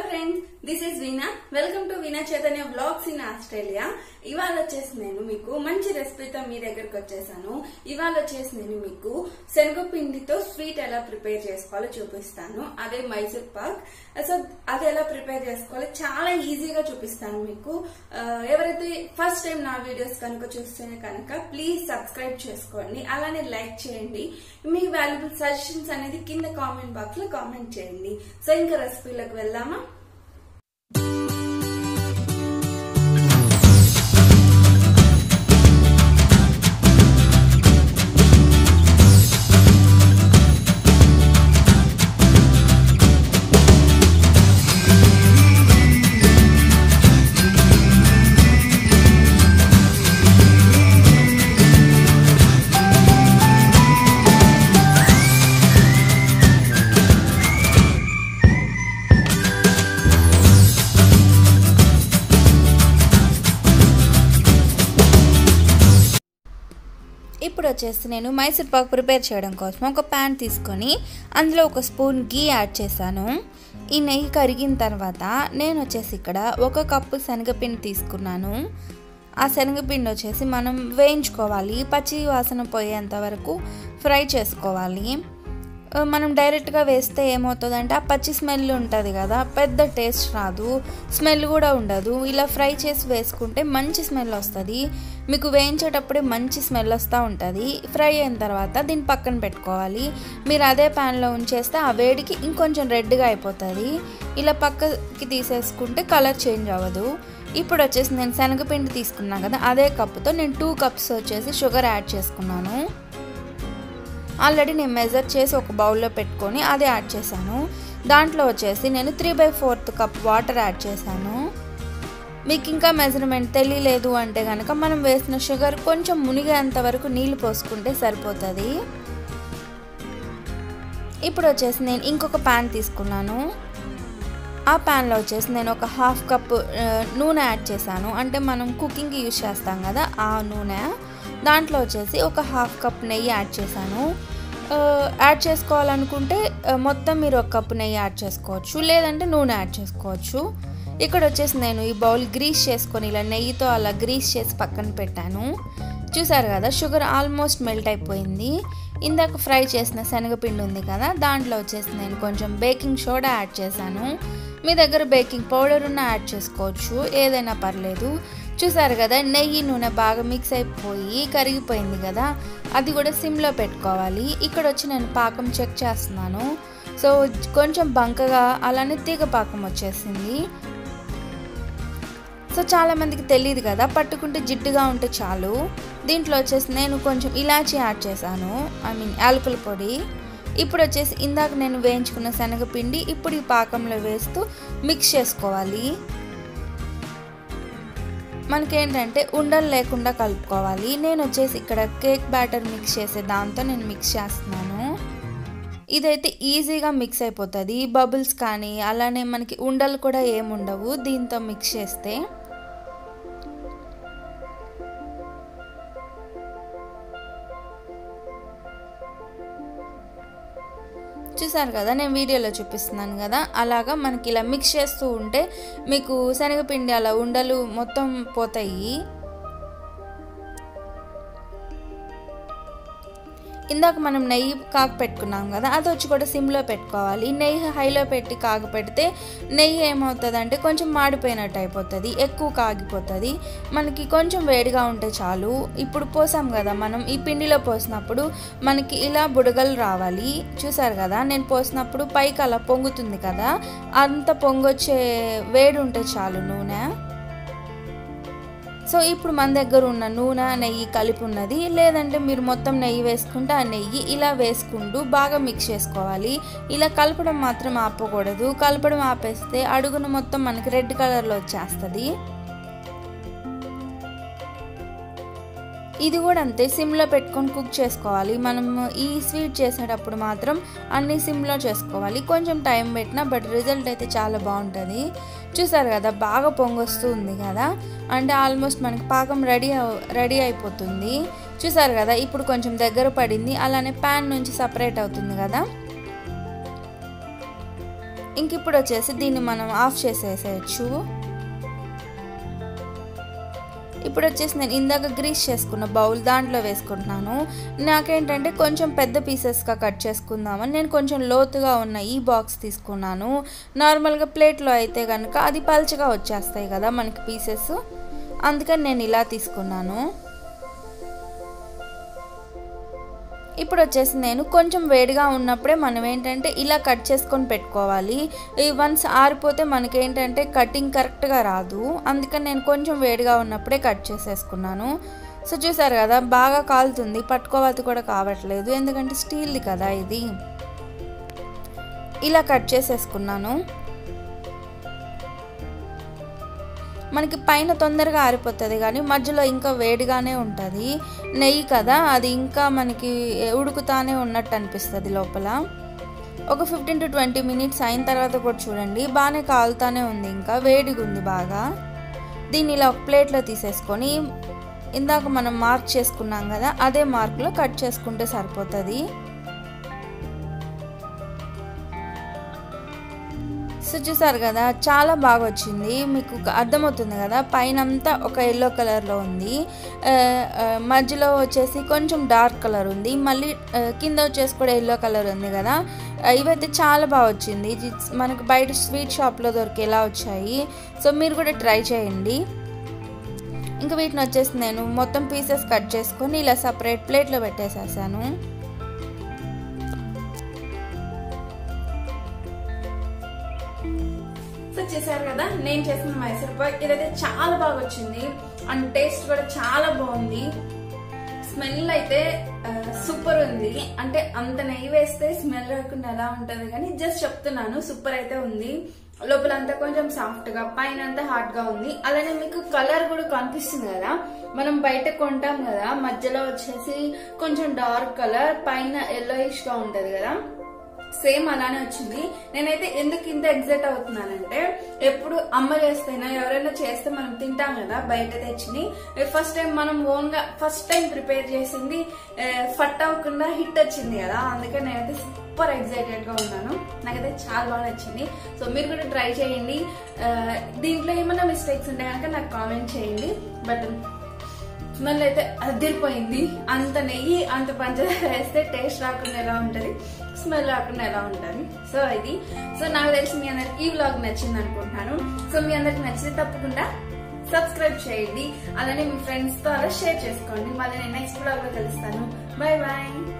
friends this is Veena welcome to Veena Chaitanya blogs in Australia ఇవాళ వచ్చేసి నేను మీకు మంచి రెసిపీతో మీ దగ్గరకు వచ్చేసాను ఇవాళ వచ్చేసి నేను మీకు శనగపిండితో స్వీట్ ఎలా ప్రిపేర్ చేసుకోవాలో చూపిస్తాను అదే మైసూర్ పాక్ సో అది ఎలా ప్రిపేర్ చేసుకోవాలో చాలా ఈజీగా చూపిస్తాను మీకు ఆ, ఎవరైతే ఫస్ట్ టైం నా వీడియోస్ కనుక చూస్తేనే కనుక ప్లీజ్ సబ్స్క్రైబ్ చేసుకోండి అలానే లైక్ చేయండి మీ వాల్యుబుల్ సజెషన్స్ అనేది కింద కామెంట్ బాక్స్ లో కామెంట్ చేయండి సో ఇంకా రెసిపీలకు వెళ్దామా ఇప్పుడు వచ్చేసి నేను మైసూర్ పాక్ ప్రిపేర్ చేయడం కోసం ఒక ప్యాన్ తీసుకొని అందులో ఒక స్పూన్ గీ యాడ్ చేశాను ఈ నెయ్యి కరిగిన తర్వాత నేను వచ్చేసి ఇక్కడ ఒక కప్పు శనగపిండి తీసుకున్నాను ఆ శనగపిండి వచ్చేసి మనం వేయించుకోవాలి పచ్చి వాసన పోయేంత వరకు ఫ్రై చేసుకోవాలి ఆ, మనం డైరెక్ట్గా వేస్తే ఏమవుతుందంటే ఆ పచ్చి స్మెల్ ఉంటుంది కదా పెద్ద టేస్ట్ రాదు స్మెల్ కూడా ఉండదు ఇలా ఫ్రై చేసి వేసుకుంటే మంచి స్మెల్ వస్తుంది మీకు వేయించేటప్పుడే మంచి స్మెల్ వస్తూ ఉంటుంది ఫ్రై అయిన తర్వాత దీన్ని పక్కన పెట్టుకోవాలి మీరు అదే ప్యాన్లో ఉంచేస్తే ఆ వేడికి ఇంకొంచెం రెడ్గా అయిపోతుంది ఇలా పక్కకి తీసేసుకుంటే కలర్ చేంజ్ అవ్వదు ఇప్పుడు వచ్చేసి నేను శనగపిండి తీసుకున్నాను కదా అదే కప్పుతో నేను టూ కప్స్ వచ్చేసి షుగర్ యాడ్ చేసుకున్నాను ఆల్రెడీ నేను మెజర్ చేసి ఒక బౌల్లో పెట్టుకొని అది యాడ్ చేశాను దాంట్లో వచ్చేసి నేను three by fourth cup water add చేశాను మీకు ఇంకా మెజర్మెంట్ తెలియలేదు అంటే కనుక మనం వేసిన షుగర్ కొంచెం మునిగేంత వరకు నీళ్ళు పోసుకుంటే సరిపోతుంది ఇప్పుడు వచ్చేసి నేను ఇంకొక ప్యాన్ తీసుకున్నాను ఆ ప్యాన్లో వచ్చేసి నేను ఒక హాఫ్ కప్ ఆ, నూనె యాడ్ చేశాను అంటే మనం కుకింగ్కి యూజ్ చేస్తాం కదా ఆ నూనె దాంట్లో వచ్చేసి ఒక హాఫ్ కప్ నెయ్యి యాడ్ చేశాను ఆ, యాడ్ చేసుకోవాలనుకుంటే ఆ, మొత్తం మీరు ఒక కప్పు నెయ్యి యాడ్ చేసుకోవచ్చు లేదంటే నూనె యాడ్ చేసుకోవచ్చు ఇక్కడ వచ్చేసి నేను ఈ బౌల్ గ్రీస్ చేసుకొని ఇలా నెయ్యితో అలా గ్రీస్ చేసి పక్కన పెట్టాను చూసారు కదా షుగర్ ఆల్మోస్ట్ మెల్ట్ అయిపోయింది ఇందాక ఫ్రై చేసిన శనగపిండి ఉంది కదా దాంట్లో వచ్చేసి నేను కొంచెం బేకింగ్ సోడా యాడ్ చేశాను మీ దగ్గర బేకింగ్ పౌడర్ ఉన్న యాడ్ చేసుకోవచ్చు ఏదైనా పర్లేదు చూసారు కదా నెయ్యి నూనె బాగా మిక్స్ అయిపోయి కరిగిపోయింది కదా అది కూడా సిమ్లో పెట్టుకోవాలి ఇక్కడ వచ్చి నేను పాకం చెక్ చేస్తున్నాను సో కొంచెం బంకగా అలానే తీగ పాకం వచ్చేసింది సో చాలా మందికి తెలియదు కదా పట్టుకుంటే జిడ్డుగా ఉంటే చాలు దీంట్లో వచ్చేసి నేను కొంచెం ఇలాచీ యాడ్ చేశాను ఐ మీన్ యాలకుల పొడి ఇప్పుడు వచ్చేసి ఇందాక నేను వేయించుకున్న శనగపిండి ఇప్పుడు ఈ పాకంలో వేస్తూ మిక్స్ చేసుకోవాలి మనకేంటంటే ఉండలు లేకుండా కలుపుకోవాలి నేను వచ్చేసి ఇక్కడ కేక్ బ్యాటర్ మిక్స్ చేసే దాంతో నేను మిక్స్ చేస్తున్నాను ఇదైతే ఈజీగా మిక్స్ అయిపోతుంది బబుల్స్ కానీ అలానే మనకి ఉండలు కూడా ఏముండవు దీంతో మిక్స్ చేస్తే చూసారు కదా నేను వీడియోలో చూపిస్తున్నాను కదా అలాగా మనకి ఇలా మిక్స్ చేస్తూ ఉంటే మీకు శనగపిండి అలా ఉండలు మొత్తం పోతాయి ఇందాక మనం నెయ్యి కాగ పెట్టుకున్నాం కదా అది వచ్చి కూడా సిమ్లో పెట్టుకోవాలి నెయ్యి హైలో పెట్టి కాగ పెడితే నెయ్యి ఏమవుతుంది అంటే కొంచెం మాడిపోయినట్టు అయిపోతుంది ఎక్కువ కాగిపోతుంది మనకి కొంచెం వేడిగా ఉంటే చాలు ఇప్పుడు పోసాం కదా మనం ఈ పిండిలో పోసినప్పుడు మనకి ఇలా బుడగలు రావాలి చూసారు కదా నేను పోసినప్పుడు పైకి అలా పొంగుతుంది కదా అంత పొంగొచ్చే వేడి ఉంటే చాలు నూనె సో ఇప్పుడు మన దగ్గర ఉన్న నూనె నెయ్యి కలిపి ఉన్నది లేదంటే మీరు మొత్తం నెయ్యి వేసుకుంటే ఆ నెయ్యి ఇలా వేసుకుంటూ బాగా మిక్స్ చేసుకోవాలి ఇలా కలపడం మాత్రం ఆపకూడదు కలపడం ఆపేస్తే అడుగున మొత్తం మనకి రెడ్ కలర్లో వచ్చేస్తుంది ఇది కూడా అంతే సిమ్లో పెట్టుకొని కుక్ చేసుకోవాలి మనం ఈ స్వీట్ చేసేటప్పుడు మాత్రం అన్ని సిమ్లో చేసుకోవాలి కొంచెం టైం పెట్టినా బట్ రిజల్ట్ అయితే చాలా బాగుంటుంది చూసారు కదా బాగా పొంగొస్తూ ఉంది కదా అంటే ఆల్మోస్ట్ మనకి పాకం రెడీ రెడీ అయిపోతుంది చూసారు కదా ఇప్పుడు కొంచెం దగ్గర పడింది అలానే ప్యాన్ నుంచి సపరేట్ అవుతుంది కదా ఇంక ఇప్పుడు వచ్చేసి దీన్ని మనం ఆఫ్ చేసేసేయచ్చు ఇప్పుడు వచ్చేసి నేను ఇందాక గ్రీస్ చేసుకున్న బౌల్ దాంట్లో వేసుకుంటున్నాను నాకేంటంటే కొంచెం పెద్ద పీసెస్గా కట్ చేసుకుందామని నేను కొంచెం లోతుగా ఉన్న ఈ బాక్స్ తీసుకున్నాను నార్మల్గా ప్లేట్లో అయితే కనుక అది పల్చగా వచ్చేస్తాయి కదా మనకి పీసెస్ అందుకని నేను ఇలా తీసుకున్నాను ఇప్పుడు వచ్చేసి నేను కొంచెం వేడిగా ఉన్నప్పుడే మనం ఏంటంటే ఇలా కట్ చేసుకొని పెట్టుకోవాలి ఈ వన్స్ ఆరిపోతే మనకేంటంటే కటింగ్ కరెక్ట్గా రాదు అందుకని నేను కొంచెం వేడిగా ఉన్నప్పుడే కట్ చేసేసుకున్నాను సో చూసారు కదా బాగా కాలుతుంది పట్టుకోవాలి కూడా కావట్లేదు ఎందుకంటే స్టీల్ది కదా ఇది ఇలా కట్ చేసేసుకున్నాను మనకి పైన తొందరగా ఆరిపోతుంది కానీ మధ్యలో ఇంకా వేడిగానే ఉంటుంది నెయ్యి కదా అది ఇంకా మనకి ఉడుకుతానే ఉన్నట్టు అనిపిస్తుంది లోపల ఒక ఫిఫ్టీన్ టు ట్వంటీ మినిట్స్ అయిన తర్వాత కూడా చూడండి బాగానే కాలుతానే ఉంది ఇంకా వేడిగా ఉంది బాగా దీన్ని ఇలా ఒక ప్లేట్లో తీసేసుకొని ఇందాక మనం మార్క్ చేసుకున్నాం కదా అదే మార్క్లో కట్ చేసుకుంటే సరిపోతుంది సో చూసారు కదా చాలా బాగా వచ్చింది మీకు అర్థమవుతుంది కదా పైన అంతా ఒక ఎల్లో కలర్లో ఉంది మధ్యలో వచ్చేసి కొంచెం డార్క్ కలర్ ఉంది మళ్ళీ కింద వచ్చేసి కూడా ఎల్లో కలర్ ఉంది కదా ఇవైతే చాలా బాగా వచ్చింది మనకు బయట స్వీట్ షాప్లో దొరికేలా వచ్చాయి సో మీరు కూడా ట్రై చేయండి ఇంకా వీటిని వచ్చేసి నేను మొత్తం పీసెస్ కట్ చేసుకొని ఇలా సపరేట్ ప్లేట్లో పెట్టేసేసాను సో చేశారు కదా నేను చేసిన మైసూర్ పాక్ ఇదైతే చాలా బాగా వచ్చింది అండ్ టేస్ట్ కూడా చాలా బాగుంది స్మెల్ అయితే సూపర్ ఉంది అంటే అంత నెయ్యి వేస్తే స్మెల్ రాకుండా ఎలా ఉంటది కానీ జస్ట్ చెప్తున్నాను సూపర్ అయితే ఉంది లోపల అంతా కొంచెం సాఫ్ట్ గా పైన అంతా హాట్ గా ఉంది అలానే మీకు కలర్ కూడా కనిపిస్తుంది కదా మనం బయట కొంటాం కదా మధ్యలో వచ్చేసి కొంచెం డార్క్ కలర్ పైన ఎల్లోయిష్ గా ఉంటది కదా సేమ్ అలానే వచ్చింది నేనైతే ఎందుకు ఇంత ఎగ్జైట్ అవుతున్నానంటే ఎప్పుడు అమ్మ చేస్తేనా ఎవరైనా చేస్తే మనం తింటాం కదా బయట తెచ్చి ఫస్ట్ టైం మనం ఓన్ గా ఫస్ట్ టైం ప్రిపేర్ చేసింది ఫట్ అవ్వకుండా హిట్ వచ్చింది కదా అందుకే నేనైతే సూపర్ ఎగ్జైటెడ్ గా ఉన్నాను నాకైతే చాలా బాగా నచ్చింది సో మీరు కూడా ట్రై చేయండి దీంట్లో ఏమైనా మిస్టేక్స్ ఉంటే కనుక నాకు కామెంట్ చేయండి బట్ స్మెల్ అయితే అదిరిపోయింది అంత నెయ్యి అంత పంచదార వేస్తే టేస్ట్ రాకుండా ఎలా ఉంటది స్మెల్ రాకుండా ఎలా ఉంటుంది సో ఇది సో నాకు తెలిసి మీ అందరికి ఈ వ్లాగ్ నచ్చింది అనుకుంటున్నాను సో మీ అందరికి నచ్చితే తప్పకుండా సబ్స్క్రైబ్ చేయండి అలానే మీ ఫ్రెండ్స్ తో అలా షేర్ చేసుకోండి మళ్ళీ నేను నెక్స్ట్ వ్లాగ్ లో కలుస్తాను బాయ్ బాయ్